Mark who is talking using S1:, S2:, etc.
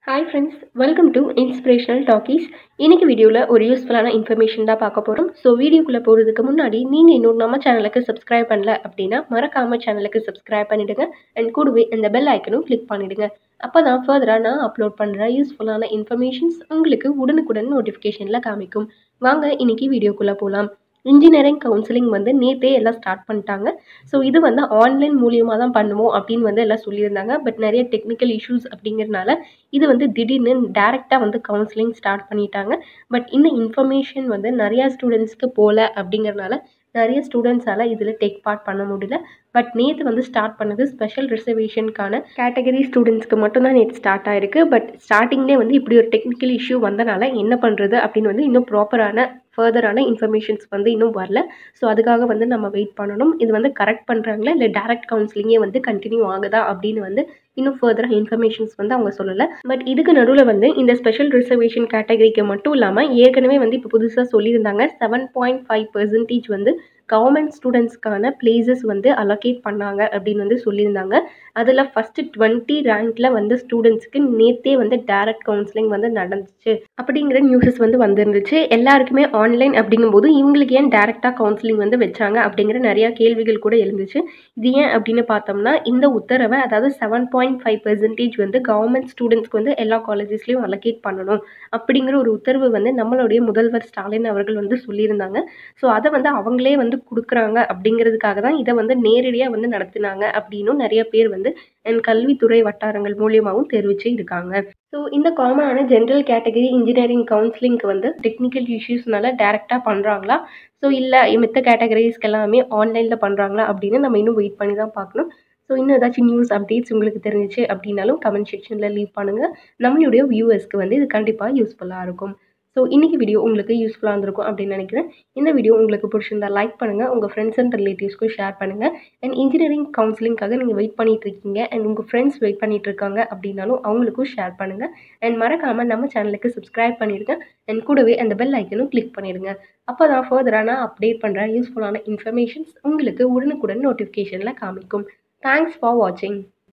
S1: hi friends welcome to inspirational talkies இன்னைக்கு வீடியோவில் ஒரு யூஸ்ஃபுல்லான இன்ஃபர்மேஷன் தான் பார்க்க போகிறோம் ஸோ வீடியோக்குள்ளே போகிறதுக்கு முன்னாடி நீங்கள் இன்னும் நம்ம சேனலுக்கு சப்ஸ்கிரைப் பண்ணல அப்படின்னா மறக்காமல் சேனலுக்கு சப்ஸ்கிரைப் பண்ணிவிடுங்க அண்ட் கூடவே இந்த பெல் ஐக்கனும் கிளிக் பண்ணிவிடுங்க அப்போ தான் ஃபர்தராக நான் அப்லோட் பண்ணுற யூஸ்ஃபுல்லான இன்ஃபர்மேஷன்ஸ் உங்களுக்கு உடனுக்குடன் நோட்டிஃபிகேஷனில் காமிக்கும் வாங்க இன்னைக்கு வீடியோக்குள்ளே போகலாம் இன்ஜினியரிங் கவுன்சிலிங் வந்து நேற்றே எல்லாம் ஸ்டார்ட் பண்ணிட்டாங்க ஸோ இது வந்து ஆன்லைன் மூலியமாக தான் பண்ணுவோம் அப்படின்னு வந்து எல்லாம் சொல்லியிருந்தாங்க பட் நிறைய டெக்னிக்கல் இஷ்யூஸ் அப்படிங்கிறதுனால இது வந்து திடீர்னு டேரெக்டாக வந்து கவுன்சிலிங் ஸ்டார்ட் பண்ணிட்டாங்க பட் இந்த இன்ஃபர்மேஷன் வந்து நிறையா ஸ்டூடெண்ட்ஸ்க்கு போகல அப்படிங்கிறனால நிறைய ஸ்டூடெண்ட்ஸால் இதில் டேக் பார்ட் பண்ண முடியல பட் நேற்று வந்து ஸ்டார்ட் பண்ணது ஸ்பெஷல் ரிசர்வேஷனுக்கான கேட்டகரி ஸ்டூடெண்ட்ஸ்க்கு மட்டும்தான் நேற்று ஸ்டார்ட் ஆயிருக்கு பட் ஸ்டார்டிங்லேயே வந்து இப்படி ஒரு டெக்னிக்கல் இஷ்யூ வந்தனால என்ன பண்ணுறது அப்படின்னு வந்து இன்னும் ப்ராப்பரான ஃபர்தரான இன்ஃபர்மேஷன்ஸ் வந்து இன்னும் வரல ஸோ அதுக்காக வந்து நம்ம வெயிட் பண்ணணும் இது வந்து கரெக்ட் பண்ணுறாங்களா இல்லை டேரக்ட் கவுன்சிலிங்கே வந்து கண்டினியூ ஆகுதா அப்படின்னு வந்து இன்னும் ஃபர்தராக இன்ஃபர்மேஷன்ஸ் வந்து அவங்க சொல்லலை பட் இதுக்கு நடுவில் வந்து இந்த ஸ்பெஷல் ரிசர்வேஷன் கேட்டகரிக்கு மட்டும் இல்லாமல் ஏற்கனவே வந்து இப்போ புதுசாக சொல்லியிருந்தாங்க செவன் பாயிண்ட் ஃபைவ் பர்சன்டேஜ் வந்து கவர்மெண்ட் ஸ்டூடெண்ட்ஸ்க்கான பிளேசஸ் வந்து அலோகேட் பண்ணாங்க அப்படின்னு வந்து சொல்லியிருந்தாங்க அதில் ஃபஸ்ட்டு டுவெண்ட்டி ரேங்க்கில் வந்து ஸ்டூடெண்ட்ஸ்க்கு நேற்றே வந்து டேரக்ட் கவுன்சிலிங் வந்து நடந்துச்சு அப்படிங்கிற நியூஸஸ் வந்து வந்துருந்துச்சு எல்லாருக்குமே ஆன்லைன் அப்படிங்கும்போது இவங்களுக்கு ஏன் டேரெக்டாக கவுன்சிலிங் வந்து வச்சாங்க அப்படிங்கிற நிறையா கேள்விகள் கூட எழுந்துச்சு இது ஏன் அப்படின்னு பார்த்தோம்னா இந்த உத்தரவை அதாவது செவன் பாயிண்ட் ஃபைவ் பெர்சன்டேஜ் வந்து கவர்மெண்ட் ஸ்டூடெண்ட்ஸ்க்கு வந்து எல்லா காலேஜஸ்லேயும் அலோகேட் பண்ணணும் அப்படிங்கிற ஒரு உத்தரவு வந்து நம்மளுடைய முதல்வர் ஸ்டாலின் அவர்கள் வந்து சொல்லியிருந்தாங்க ஸோ அதை வந்து அவங்களே வந்து கொடுக்குறாங்க அப்படிங்கிறதுக்காக தான் இதை வந்து நேரடியாக வந்து நடத்தினாங்க அப்படின்னும் நிறைய பேர் வந்து என் கல்வித்துறை வட்டாரங்கள் மூலியமாகவும் தெரிவிச்சு இருக்காங்க ஸோ இந்த காமனான ஜென்ரல் கேட்டகரி இன்ஜினியரிங் கவுன்சிலிங்க்கு வந்து டெக்னிக்கல் இஷ்யூஸ்னால டேரெக்டாக பண்ணுறாங்களா ஸோ இல்லை மித்த கேட்டகரிஸ்க்கு எல்லாமே ஆன்லைனில் பண்ணுறாங்களா அப்படின்னு நம்ம இன்னும் வெயிட் பண்ணி தான் பார்க்கணும் ஸோ இன்னும் ஏதாச்சும் நியூஸ் அப்டேட்ஸ் உங்களுக்கு தெரிஞ்சிச்சு அப்படின்னாலும் கமெண்ட் செக்ஷனில் லீவ் பண்ணுங்கள் நம்மளுடைய வியூவர்ஸ்க்கு வந்து இது கண்டிப்பாக யூஸ்ஃபுல்லாக இருக்கும் ஸோ இன்றைக்கி வீடியோ உங்களுக்கு யூஸ்ஃபுல்லாக இருந்திருக்கும் அப்படின்னு நினைக்கிறேன் இந்த வீடியோ உங்களுக்கு பிடிச்சிருந்தா லைக் பண்ணுங்கள் உங்கள் ஃப்ரெண்ட்ஸ் அண்ட் ரிலேட்டிவ்ஸ்க்கும் ஷேர் பண்ணுங்கள் அண்ட் இன்ஜினியரிங் கவுன்சிலிங்காக நீங்கள் வெயிட் பண்ணிட்டு இருக்கீங்க அண்ட் உங்கள் ஃப்ரெண்ட்ஸ் வெயிட் பண்ணிட்டு இருக்காங்க அப்படின்னாலும் அவங்களுக்கும் ஷேர் பண்ணுங்கள் அண்ட் மறக்காமல் நம்ம சேனலுக்கு சப்ஸ்கிரைப் பண்ணிடுங்க அண்ட் கூடவே அந்த பெல் ஐக்கனும் கிளிக் பண்ணிடுங்க அப்போ தான் ஃபர்தராக நான் அப்டேட் பண்ணுற யூஸ்ஃபுல்லான இன்ஃபர்மேஷன்ஸ் உங்களுக்கு உடனுக்குடன் நோட்டிஃபிகேஷனில் காமிக்கும் தேங்க்ஸ் ஃபார் வாட்சிங்